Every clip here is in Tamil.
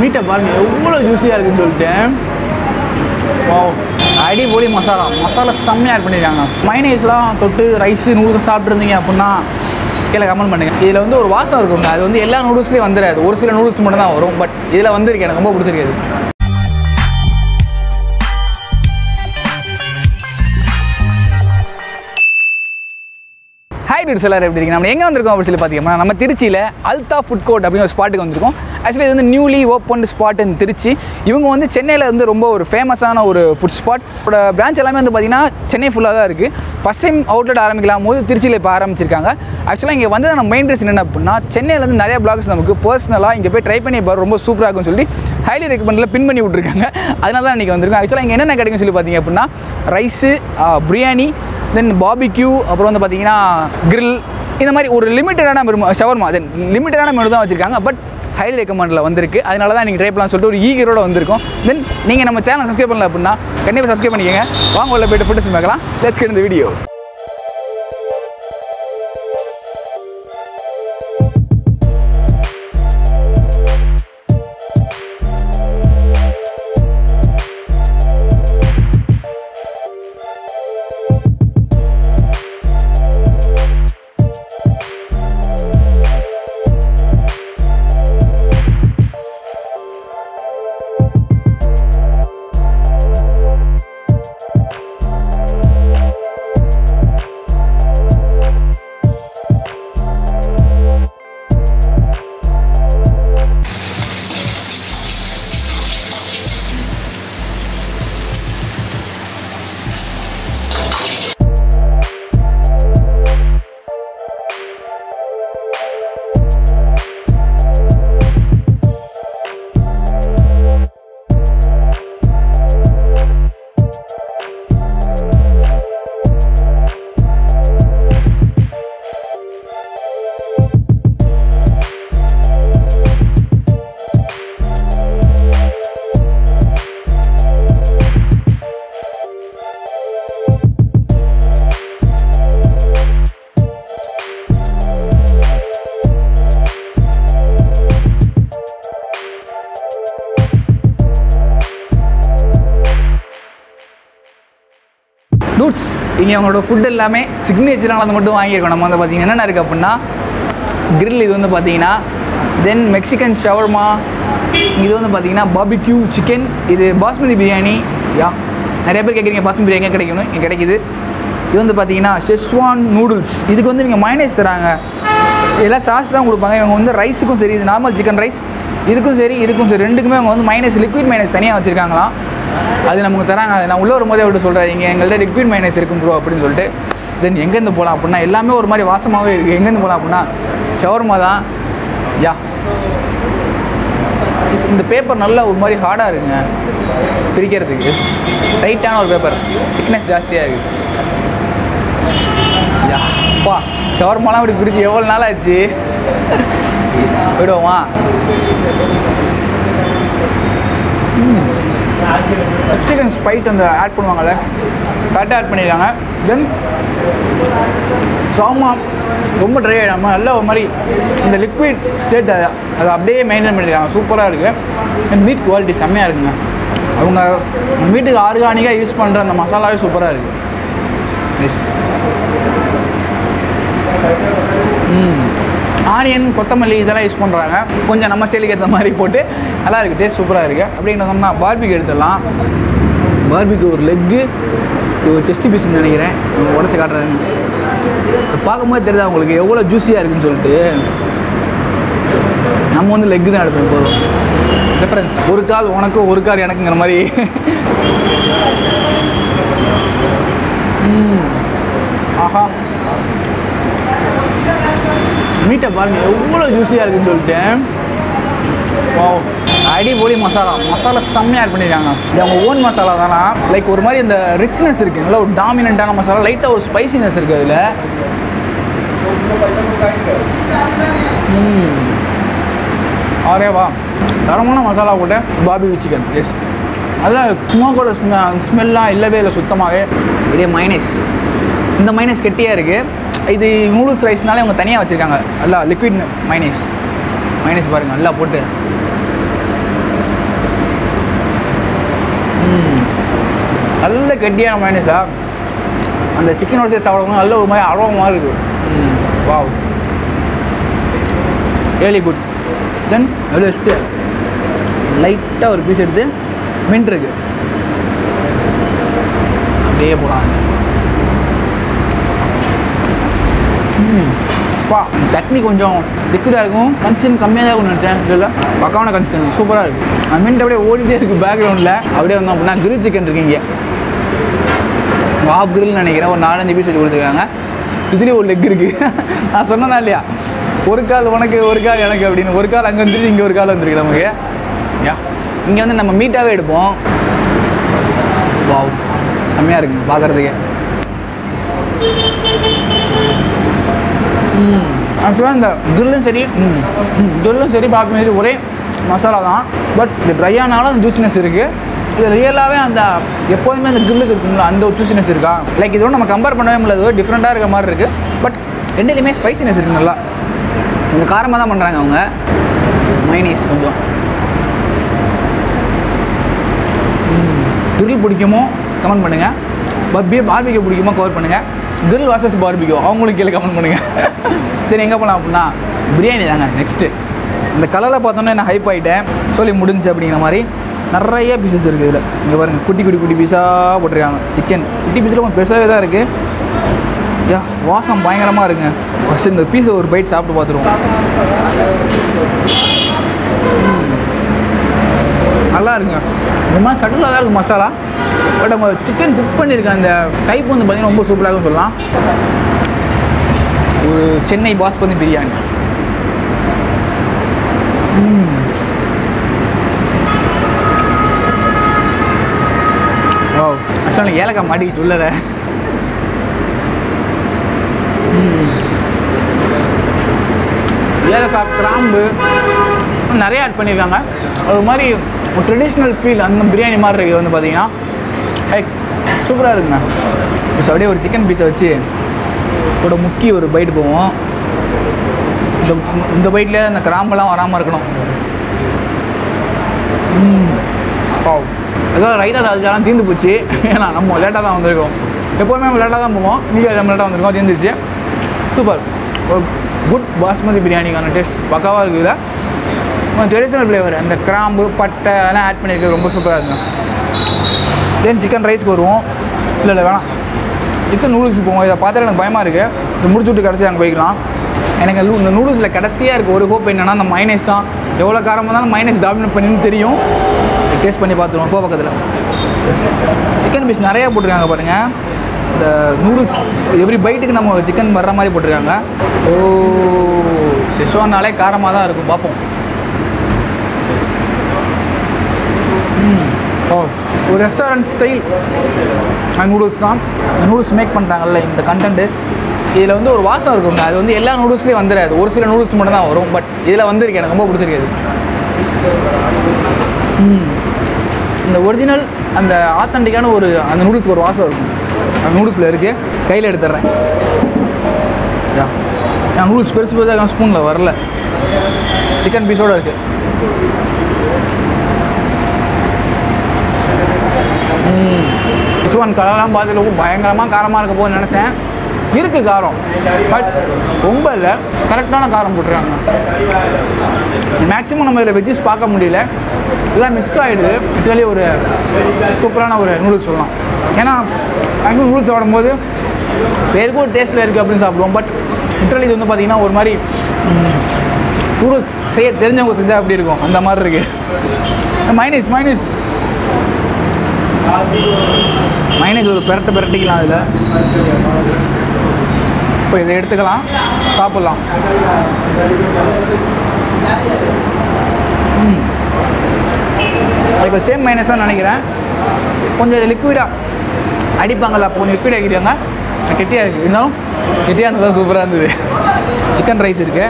மீட்டை பாருங்கள் எவ்வளோ ஜூஸியாக இருக்குன்னு சொல்லிட்டு ஓ அடிபொலி மசாலா மசாலா செம்மையாக ஆட் பண்ணியிருக்காங்க மைனேஸ்லாம் தொட்டு ரைஸ் நூடுல்ஸ் சாப்பிட்ருந்தீங்க அப்படின்னா கீழே கமெண்ட் பண்ணுங்கள் இதில் வந்து ஒரு வாசம் இருக்குங்க அது வந்து எல்லா நூடுல்ஸ்லேயும் வந்துடாது ஒரு சில நூடுல்ஸ் மட்டும் தான் வரும் பட் இதில் வந்திருக்கு எனக்கு ரொம்ப பிடிச்சிருக்குது ஹாய் டிட்ஸ் எல்லாரும் எப்படி இருக்கீங்க நம்ம எங்கே வந்திருக்கோம் அப்படின்னு சொல்லி பார்த்தீங்கன்னா நம்ம திருச்சியில் அல்தா ஃபுட் கோர்ட் அப்படின்னு ஒரு ஸ்பாட்டுக்கு வந்திருக்கோம் ஆக்சுவலி இது வந்து newly open spot in Trichy இவங்க வந்து சென்னையில் வந்து ரொம்ப ஒரு ஃபேமஸான ஒரு ஃபுட் ஸ்பாட் இதோட பிரான்ச் எல்லாமே வந்து பார்த்தீங்கன்னா சென்னை ஃபுல்லாக தான் இருக்குது ஃபஸ்ட் டைம் அவுட்லெட் ஆரம்பிக்கலாம் போது திருச்சியில் இப்போ ஆரம்பிச்சிருக்காங்க ஆக்சுவலாக இங்கே வந்து நம்ம மெயின் ரீசன் என்ன அப்படின்னா சென்னையிலேருந்து நிறைய பிளாக்ஸ் நமக்கு பர்சனலாக இங்கே போய் ட்ரை பண்ணி பாரு ரொம்ப சூப்பராக இருக்கும்னு சொல்லி ஹைலி ரெக்கமெண்டில் பின் பண்ணி விட்ருக்காங்க அதனால தான் இன்றைக்கி வந்திருக்கோம் ஆக்சுவலாக இங்கே என்னென்ன கிடைக்கும் சொல்லி பார்த்தீங்க அப்படின்னா ரைஸு பிரியாணி தென் பாபிக்யூ அப்புறம் வந்து பார்த்தீங்கன்னா grill இந்த மாதிரி ஒரு லிமிட்டடான ஷவர்மா தென் லிமிட்டடான மெனு தான் வச்சுருக்காங்க பட் ஹைலி ரெக்கமெண்டில் வந்திருக்கு அதனால தான் நீங்கள் ட்ரை பண்ணலாம் சொல்லிட்டு ஒரு ஈகரோட வந்திருக்கோம் தென் நீங்கள் நம்ம சேனல் சப்ஸ்கிரைப் பண்ணல அப்படின்னா கண்டிப்பாக சப்ஸ்கிரைப் பண்ணிக்கங்க வாங்க உள்ள போய்ட்டு ஃபுட்டு பார்க்கலாம் லெட்ஸ் get இந்த வீடியோ டூட்ஸ் இங்கே அவங்களோட ஃபுட் எல்லாமே சிக்னேச்சரானது மட்டும் வாங்கியிருக்கோம் நம்ம வந்து பார்த்தீங்கன்னா என்னென்ன இருக்குது அப்படின்னா grill இது வந்து பார்த்தீங்கன்னா தென் மெக்சிகன் ஷவர்மா இது வந்து பார்த்தீங்கன்னா பாபிக்யூ சிக்கன் இது பாஸ்மதி பிரியாணி யா நிறைய பேர் கேட்குறீங்க பாஸ்மதி பிரியாணி எங்கே கிடைக்கணும் இங்கே கிடைக்குது இது வந்து பார்த்தீங்கன்னா ஷெஸ்வான் நூடுல்ஸ் இதுக்கு வந்து இவங்க மைனஸ் தராங்க எல்லாம் சாஸ் தான் கொடுப்பாங்க இவங்க வந்து ரைஸுக்கும் சரி இது நார்மல் சிக்கன் ரைஸ் இதுக்கும் சரி இதுக்கும் சரி ரெண்டுக்குமே அவங்க வந்து மைனஸ் லிக்விட் மைனஸ் தனியாக வச்சுருக்காங்களாம் அது நமக்கு தராங்க அதை நான் உள்ளே வரும்போதே விட்டு சொல்கிறேன் இங்கே எங்கள்கிட்ட லிக்விட் மைனஸ் இருக்கும் ப்ரோ அப்படின்னு சொல்லிட்டு தென் எங்கேருந்து போகலாம் அப்படின்னா எல்லாமே ஒரு மாதிரி வாசமாகவே இருக்குது எங்கேருந்து போகலாம் அப்படின்னா ஷவர்மா தான் யா இந்த பேப்பர் நல்லா ஒரு மாதிரி ஹார்டாக இருக்குங்க பிரிக்கிறதுக்கு டைட்டான ஒரு பேப்பர் திக்னஸ் ஜாஸ்தியாக இருக்குது யா அப்பா ஷவர்மாலாம் இப்படி பிரிச்சு எவ்வளோ நாள் ஆச்சு போயிடுவோமா சிக்கன் ஸ்பைஸ் அந்த ஆட் பண்ணுவாங்கல்ல கரெக்டாக ஆட் பண்ணியிருக்காங்க தென் சாமா ரொம்ப ட்ரை ஆகிடாமல் நல்ல ஒரு மாதிரி இந்த லிக்விட் ஸ்டேட் அதை அதை அப்படியே மெயின்டைன் பண்ணியிருக்காங்க சூப்பராக இருக்குது மீட் குவாலிட்டி செம்மையாக இருக்குங்க அவங்க வீட்டுக்கு ஆர்கானிக்காக யூஸ் பண்ணுற அந்த மசாலாவே சூப்பராக இருக்குது எஸ் ஆனியன் கொத்தமல்லி இதெல்லாம் யூஸ் பண்ணுறாங்க கொஞ்சம் நம்ம ஸ்டைலுக்கு ஏற்ற மாதிரி போட்டு நல்லா இருக்குது டேஸ்ட் சூப்பராக இருக்குது அப்படின்னு வந்தோம்னா பார்பிக்கு எடுத்துடலாம் பார்பிக்கு ஒரு லெக்கு இது ஒரு செஸ்ட் பீஸ்ன்னு நினைக்கிறேன் உடச்சி காட்டுறாங்க இது பார்க்கும்போது தெரியுது அவங்களுக்கு எவ்வளோ ஜூஸியாக இருக்குன்னு சொல்லிட்டு நம்ம வந்து லெக்கு தான் எடுப்போம் போதும் டிஃப்ரென்ஸ் ஒரு கால் உனக்கு ஒரு கால் எனக்குங்கிற மாதிரி ம். ஆஹா மீட்டை பாருங்க எவ்வளோ ஜூஸியாக இருக்குன்னு சொல்லிட்டு ஓ அடிபொலி மசாலா மசாலா செம்மையாக ஆட் பண்ணியிருக்காங்க இது அவங்க ஓன் மசாலா தானா லைக் ஒரு மாதிரி இந்த ரிச்னஸ் இருக்குது நல்லா ஒரு டாமினண்ட்டான மசாலா லைட்டாக ஒரு ஸ்பைசினஸ் இருக்குது அதில் ம் ஆரே வா தரமான மசாலா போட்ட பாபி சிக்கன் எஸ் அதில் ஸ்மோக்கோட ஸ்மெ ஸ்மெல்லாம் இல்லவே இல்லை சுத்தமாகவே அப்படியே மைனஸ் இந்த மைனஸ் கெட்டியாக இருக்குது இது நூடுல்ஸ் ரைஸ்னாலே அவங்க தனியாக வச்சுருக்காங்க நல்லா லிக்விட் மைனஸ் மைனஸ் பாருங்கள் நல்லா போட்டு நல்ல கெட்டியான மைனஸா அந்த சிக்கனோட சேர்த்து சாப்பிடும்போது நல்ல ஒரு மாதிரி அரோமா இருக்குது வாவ் ரியலி குட் தென் எவ்வளோ வச்சுட்டு லைட்டாக ஒரு பீஸ் எடுத்து மின்ட் இருக்கு அப்படியே போகலாம் பா சட்னி கொஞ்சம் லிக்விடாக இருக்கும் கன்சிஸ்டன் கம்மியாக தான் இருக்கும்னு நினச்சேன் இல்லை பக்காவான கன்சிஸ்டன் சூப்பராக இருக்குது மின்ட் அப்படியே ஓடிட்டே இருக்குது பேக்ரவுண்டில் அப்படியே வந்தோம் அப்படின்னா கிரில் சிக்கன் இருக்கீங்க ஆஃப் கிரில் நினைக்கிறேன் ஒரு நாலஞ்சு பீஸ் வச்சு கொடுத்துருக்காங்க இதுலேயும் ஒரு லெக் இருக்குது நான் சொன்னேனா இல்லையா ஒரு கால் உனக்கு ஒரு கால் எனக்கு அப்படின்னு ஒரு கால் அங்கே வந்துருச்சு இங்கே ஒரு கால் வந்துருக்கு நமக்கு யா இங்கே வந்து நம்ம மீட்டாகவே எடுப்போம் வாவ் செம்மையாக இருக்குங்க பார்க்குறதுக்கே ஆக்சுவலாக இந்த கிரில்லும் சரி கிரில்லும் சரி பார்க்கும் சரி ஒரே மசாலா தான் பட் இது ட்ரை ஆனாலும் அந்த ஜூசினஸ் இருக்குது இது ரியலாகவே அந்த எப்போதுமே அந்த கிரில்லுக்கு இருக்கும்ல அந்த ஒரு ஜூசினஸ் இருக்கா லைக் இதோட நம்ம கம்பேர் பண்ணவே முடியாது டிஃப்ரெண்ட்டாக இருக்க மாதிரி இருக்குது பட் ரெண்டுலேயுமே ஸ்பைசினஸ் இருக்குது நல்லா கொஞ்சம் காரமாக தான் பண்ணுறாங்க அவங்க மைனீஸ் கொஞ்சம் கிரில் பிடிக்குமோ கமெண்ட் பண்ணுங்கள் பர்பி பார்பிக்யூ பிடிக்குமோ கவர் பண்ணுங்கள் கிரில் வாசஸ் பார்பிக்யூ அவங்களுக்கு கீழே கமெண்ட் பண்ணுங்கள் சரி எங்கே போகலாம் அப்படின்னா பிரியாணி தாங்க நெக்ஸ்ட்டு இந்த கலரில் பார்த்தோன்னே நான் ஹைப் ஆகிட்டேன் சொல்லி முடிஞ்சு அப்படிங்கிற மாதிரி நிறைய பீசஸ் இருக்குது இதில் இங்கே பாருங்கள் குட்டி குட்டி குட்டி பீஸாக போட்டிருக்காங்க சிக்கன் குட்டி பீஸில் கொஞ்சம் பெருசாகவே தான் இருக்குது யா வாசம் பயங்கரமாக இருக்குங்க ஃபஸ்ட்டு இந்த பீஸை ஒரு பைட் சாப்பிட்டு பார்த்துருவோம் நல்லா இருக்குங்க இந்த மாதிரி சட்டிலாக தான் இருக்குது மசாலா பட் அவங்க சிக்கன் குக் பண்ணியிருக்க அந்த டைப் வந்து பார்த்தீங்கன்னா ரொம்ப சூப்பராக சொல்லலாம் ஒரு சென்னை பாஸ்மதி பிரியாணி ஓ ஆக்சுவலாக ஏலக்காய் மாட்டிக்கு சொல்லலை ஏலக்காய் கிராம்பு நிறைய ஆட் பண்ணியிருக்காங்க அது மாதிரி ஒரு ட்ரெடிஷ்னல் ஃபீல் அந்த பிரியாணி மாதிரி இருக்குது வந்து பார்த்தீங்கன்னா லைக் சூப்பராக இருக்குங்க இப்போ அப்படியே ஒரு சிக்கன் பீஸை வச்சு கூட முக்கி ஒரு பைட் போவோம் இந்த இந்த பைட்டில் அந்த கிராம்பெல்லாம் வராமல் இருக்கணும் பாவ் ஏதாவது ரைத்தா அதுக்கெல்லாம் தீர்ந்து போச்சு ஏன்னா நம்ம லேட்டாக தான் வந்திருக்கோம் எப்போவுமே நம்ம லேட்டாக தான் போவோம் நீங்கள் நம்ம லேட்டாக வந்திருக்கோம் தீர்ந்துச்சு சூப்பர் ஒரு குட் பாஸ்மதி பிரியாணிக்கான டேஸ்ட் பக்காவாக இருக்குது ட்ரெடிஷ்னல் ஃப்ளேவர் அந்த கிராம்பு பட்டை அதெல்லாம் ஆட் பண்ணியிருக்கிறது ரொம்ப சூப்பராக இருக்குங்க தென் சிக்கன் ரைஸ்க்கு வருவோம் இல்லை இல்லை வேணாம் சிக்கன் நூடுல்ஸுக்கு போவோம் இதை பார்த்தாலே எனக்கு பயமாக இருக்குது இது முடிச்சு விட்டு கடைசி அங்கே போய்க்கலாம் எனக்கு லூ- இந்த நூடுல்ஸில் கடைசியாக இருக்க ஒரு ஹோப் என்னன்னா அந்த மைனஸ் தான் எவ்வளோ காரமாக இருந்தாலும் மைனஸ் டாமினேட் பண்ணின்னு தெரியும் டேஸ்ட் பண்ணி பார்த்துருவோம் போ பக்கத்தில் சிக்கன் பீஸ் நிறையா போட்டிருக்காங்க பாருங்கள் இந்த நூடுல்ஸ் எவ்ரி பைட்டுக்கு நம்ம சிக்கன் வர்ற மாதிரி போட்டிருக்காங்க ஓ செஷ்வான்னாலே காரமாக தான் இருக்கும் பார்ப்போம் ம். ஓ ஒரு ரெஸ்டாரண்ட் ஸ்டைல் நூடுல்ஸ் தான் நூடுல்ஸ் மேக் பண்ணுறாங்கல்ல இந்த கண்டென்ட்டு இதில் வந்து ஒரு வாசம் இருக்குங்க அது வந்து எல்லா நூடுல்ஸ்லேயும் வந்துடாது ஒரு சில நூடுல்ஸ் மட்டும் தான் வரும் பட் இதில் வந்திருக்கு எனக்கு ரொம்ப பிடிச்சிருக்குது ம். இந்த ஒரிஜினல் அந்த ஆத்தன்டிக்கான ஒரு அந்த நூடுல்ஸ்க்கு ஒரு வாசம் இருக்கும் அந்த நூடுல்ஸில் இருக்குது கையில் எடுத்துட்றேன் யா என் நூடுல்ஸ் பெருசு பெருசாக ஸ்பூனில் வரல சிக்கன் பீஸோடு இருக்குது ஒன் கலர்லாம் பார்த்துட்டு பயங்கரமாக காரமாக இருக்க போகுதுன்னு நினச்சேன் இருக்கு காரம் பட் ரொம்ப இல்லை கரெக்டான காரம் போட்டுருக்காங்க மேக்ஸிமம் நம்ம இதில் வெஜ்ஜஸ் பார்க்க முடியல எல்லாம் மிக்ஸ் ஆகிடுது இட்லி ஒரு சூப்பரான ஒரு நூடுல்ஸ் சொல்லலாம் ஏன்னா மேக்ஸிமம் நூடுல்ஸ் சாப்பிடும்போது பேருக்கு ஒரு டேஸ்ட்டில் இருக்குது அப்படின்னு சாப்பிடுவோம் பட் இட்லி இது வந்து பார்த்திங்கன்னா ஒரு மாதிரி நூடுல்ஸ் செய்ய தெரிஞ்சவங்க செஞ்சால் அப்படி இருக்கும் அந்த மாதிரி இருக்குது மைனஸ் மைனஸ் மைனஸ் ஒரு பெரட்டு பெரட்டிக்கலாம் அதில் இப்போ இதை எடுத்துக்கலாம் சாப்பிட்லாம் ம். இப்போ சேம் மைனஸ் தான் நினைக்கிறேன் கொஞ்சம் இது லிக்விடாக அடிப்பாங்கல்ல அப்போ கொஞ்சம் லிக்விட் ஆக்கிடுவாங்க கெட்டியாக இருக்குது இருந்தாலும் கெட்டியாக இருந்தது சூப்பராக இருந்தது சிக்கன் ரைஸ் இருக்குது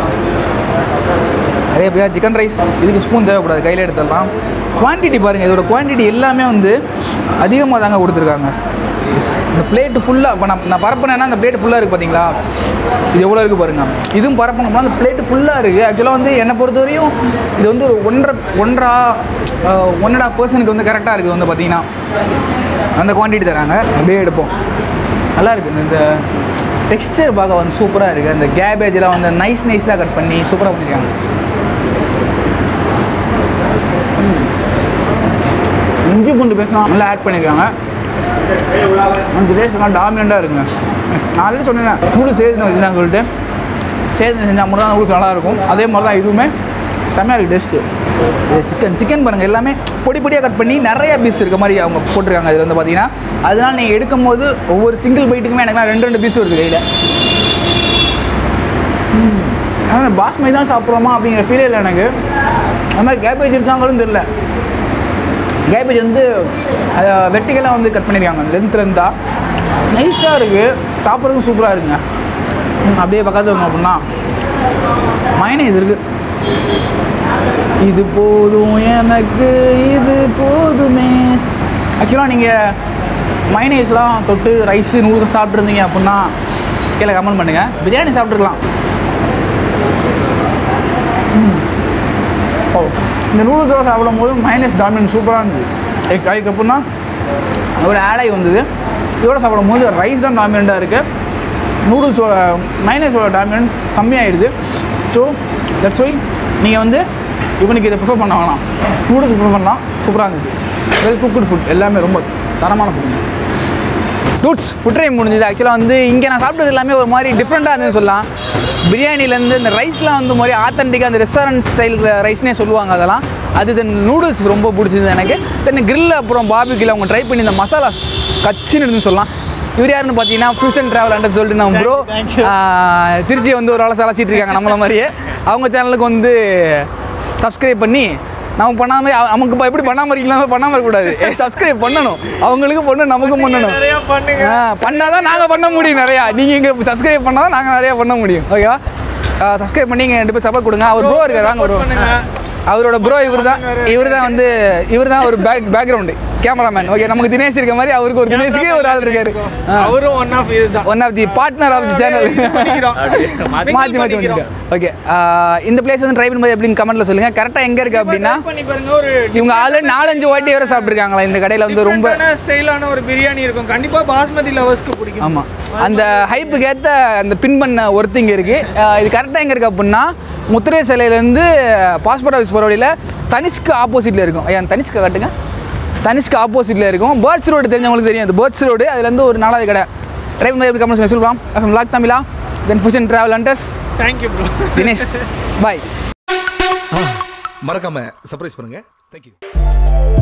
நிறைய பேர் சிக்கன் ரைஸ் இதுக்கு ஸ்பூன் தேவைப்படாது கையில் எடுத்துடலாம் குவான்டிட்டி பாருங்கள் இதோட குவான்டிட்டி எல்லாமே வந்து அதிகமாக தாங்க கொடுத்துருக்காங்க இந்த பிளேட்டு ஃபுல்லாக இப்போ நான் நான் பரப்புனேன்னா அந்த பிளேட் ஃபுல்லாக இருக்குது பார்த்தீங்களா இது எவ்வளோ இருக்குது பாருங்க இதுவும் பரப்பணும்னா அந்த பிளேட்டு ஃபுல்லாக இருக்குது ஆக்சுவலாக வந்து என்னை பொறுத்தவரையும் இது வந்து ஒரு ஒன்றரை ஒன்றா ஒன் அண்ட் ஆஃப் பர்சனுக்கு வந்து கரெக்டாக இருக்குது வந்து பார்த்தீங்கன்னா அந்த குவான்டிட்டி தராங்க அப்படியே எடுப்போம் நல்லா இருக்குது இந்த டெக்ஸ்டர் பார்க்க வந்து சூப்பராக இருக்குது அந்த கேபேஜ்லாம் வந்து நைஸ் நைஸாக கட் பண்ணி சூப்பராக பண்ணியிருக்காங்க ம். இஞ்சி பூண்டு பேசினா நல்லா ஆட் பண்ணியிருக்காங்க அந்த டேஸ்ட்லாம் டாமினண்ட்டாக இருக்குங்க நான் ஆல்ரெடி சொன்னேன் நூடுல்ஸ் சேதுன்னு வச்சுருந்தாங்க சொல்லிட்டு சேதுன்னு செஞ்சால் மட்டும் தான் நூடுல்ஸ் நல்லாயிருக்கும் அதே மாதிரி தான் இதுவுமே செம்மையாக இருக்குது டேஸ்ட்டு இது சிக்கன் சிக்கன் பாருங்கள் எல்லாமே பொடி பொடியாக கட் பண்ணி நிறைய பீஸ் இருக்க மாதிரி அவங்க போட்டிருக்காங்க இதில் வந்து பார்த்தீங்கன்னா அதனால் நீங்கள் எடுக்கும் போது ஒவ்வொரு சிங்கிள் பைட்டுக்குமே எனக்குலாம் ரெண்டு ரெண்டு பீஸ் வருது கையில் ஆனால் பாஸ்மதி தான் சாப்பிட்றோமா அப்படிங்கிற ஃபீலே இல்லை எனக்கு அது மாதிரி கேபேஜ் இருக்காங்களும் தெரில கேபேஜ் வந்து வெட்டிக்கெல்லாம் வந்து கட் பண்ணியிருக்காங்க லென்த்தில் இருந்தா நைஸாக இருக்குது சாப்பிட்றதுக்கும் சூப்பராக இருக்குங்க ம், அப்படியே பக்கத்தில் இருக்கணும் அப்படின்னா மைனேஸ் இருக்குது இது போதும் எனக்கு இது போதுமே ஆக்சுவலாக நீங்கள் மைனேஸ்லாம் தொட்டு ரைஸு நூடுல்ஸ் சாப்பிட்ருந்தீங்க அப்படின்னா கீழே கமெண்ட் பண்ணுங்கள் பிரியாணி சாப்பிட்ருக்கலாம் ஓ இந்த நூடுல்ஸோட சாப்பிடும்போது மைனஸ் டாமினன்ட் சூப்பராக இருந்தது எக் அதுக்கப்புறம்னா அதோட ஆட் ஆகி வந்தது இதோட சாப்பிடும்போது ரைஸ் தான் டாமினண்ட்டாக இருக்குது நூடுல்ஸோட மைனஸோட டாமினன்ட் கம்மியாகிடுது ஸோ தட்ஸ் ஒய் நீங்கள் வந்து இவனுக்கு இதை ப்ரிஃபர் பண்ண வேணாம் நூடுல்ஸ் ப்ரிஃபர் பண்ணலாம் சூப்பராக இருந்தது வெல் குக்குடு ஃபுட் எல்லாமே ரொம்ப தரமான ஃபுட்டுங்க டூட்ஸ் ஃபுட் ட்ரைம் முடிஞ்சது ஆக்சுவலாக வந்து இங்கே நான் சாப்பிட்டது எல்லாமே ஒரு மாதிரி டிஃப்ரெண்ட்டாக இருந்ததுன்னு சொல்லலாம் பிரியாணிலேருந்து இந்த ரைஸ்லாம் வந்து ஒரு மாதிரி ஆத்தென்டிக்காக அந்த ரெஸ்டாரண்ட் ஸ்டைல் ரைஸ்னே சொல்லுவாங்க அதெல்லாம் அது தென் நூடுல்ஸ் ரொம்ப பிடிச்சது எனக்கு தென் grill அப்புறம் பாபிக்கில் அவங்க ட்ரை பண்ணி இந்த மசாலாஸ் கச்சின்னு இருந்துன்னு சொல்லலாம் இவர் யாருன்னு பார்த்தீங்கன்னா ஃபியூஷன் ட்ராவல் அண்டர் சொல்லிட்டு நம்ம ப்ரோ திருச்சி வந்து ஒரு ஆளை சலாச்சிட்டு இருக்காங்க நம்மள மாதிரியே அவங்க சேனலுக்கு வந்து சப்ஸ்கிரைப் பண்ணி நம்ம பண்ணாம அவ- நமக்கு இப்ப எப்படி பண்ணாம இருக்கலாம் பண்ணாம இருக்கக்கூடாது சப்ஸ்கிரைப் பண்ணணும் அவங்களுக்கு பண்ணணும் நமக்கும் பண்ணணும் நிறைய பண்ணுங்க ஆ, பண்ணாதான் நாங்க பண்ண முடியும் நிறையா நீங்க இங்க சப்ஸ்கிரைப் பண்ணாதான் நாங்க நிறைய பண்ண முடியும் ஓகேவா சப்ஸ்கிரைப் பண்ணி இங்க ரெண்டு பேர் சப்போர்ட் கொடுங்க அவர் ப்ரோ இருக்காரு வாங்க ப்ரோ பண்ணுங்க. அவரோட ப்ரோ இவர் தான் இவர் தான் வந்து இவர் தான் ஒரு பேக் பேக்ரவுண்டு கேமராமேன் ஓகே நமக்கு தினேஷ் இருக்க மாதிரி அவருக்கு ஒரு தினேஷுக்கே ஒரு ஆள் இருக்காரு அவரும் ஒன் ஆஃப் இதுதான் one of the partner of the channel பண்ணிக்கிறோம். மாற்றி மாற்றி பண்ணிருக்கேன் ஓகே இந்த பிளேஸ் வந்து ட்ரை பண்ணும்போது எப்படின்னு கமெண்ட்ல சொல்லுங்க கரெக்டாக எங்க இருக்கு அப்படின்னா Try பண்ணி பாருங்க ஒரு இவங்க ஆல்ரெடி நாலஞ்சு வாட்டி வரை சாப்பிட்ருக்காங்களா இந்த கடையில் வந்து ரொம்ப ஸ்டைலான ஒரு பிரியாணி இருக்கும் கண்டிப்பா பாஸ்மதி லவர்ஸ்க்கு பிடிக்கும் ஆமாம் அந்த ஹைப்புக்கு ஏற்ற அந்த பின் பண்ண ஒர்த்து இங்கே இருக்குது இது கரெக்டாக எங்கே இருக்குது அப்படின்னா முத்திரை சிலையிலேருந்து பாஸ்போர்ட் ஆஃபீஸ் போகிற வழியில் தனிஷ்க்கு ஆப்போசிட்டில் இருக்கும் ஐயா அந்த தனிஷ்க்கு காட்டுங்க தனிஷ்க்கு ஆப்போசிட்டில் இருக்கும் பேர்ட்ஸ் ரோடு தெரிஞ்சவங்களுக்கு தெரியும் அந்த பேர்ட்ஸ் ரோடு அதுலேருந்து ஒரு நாலாவது கடை ட்ரை பண்ணி எப்படி கமெண்ட்ஸ் சொல்லலாம் எஃப்எம் லாக் தமிழா தென் ஃபுஷன் ட்ராவல் அண்டர்ஸ் தேங்க்யூ ப்ரோ தினேஷ் பாய் மறக்காம சர்ப்ரைஸ் பண்ணுங்க தேங்க்யூ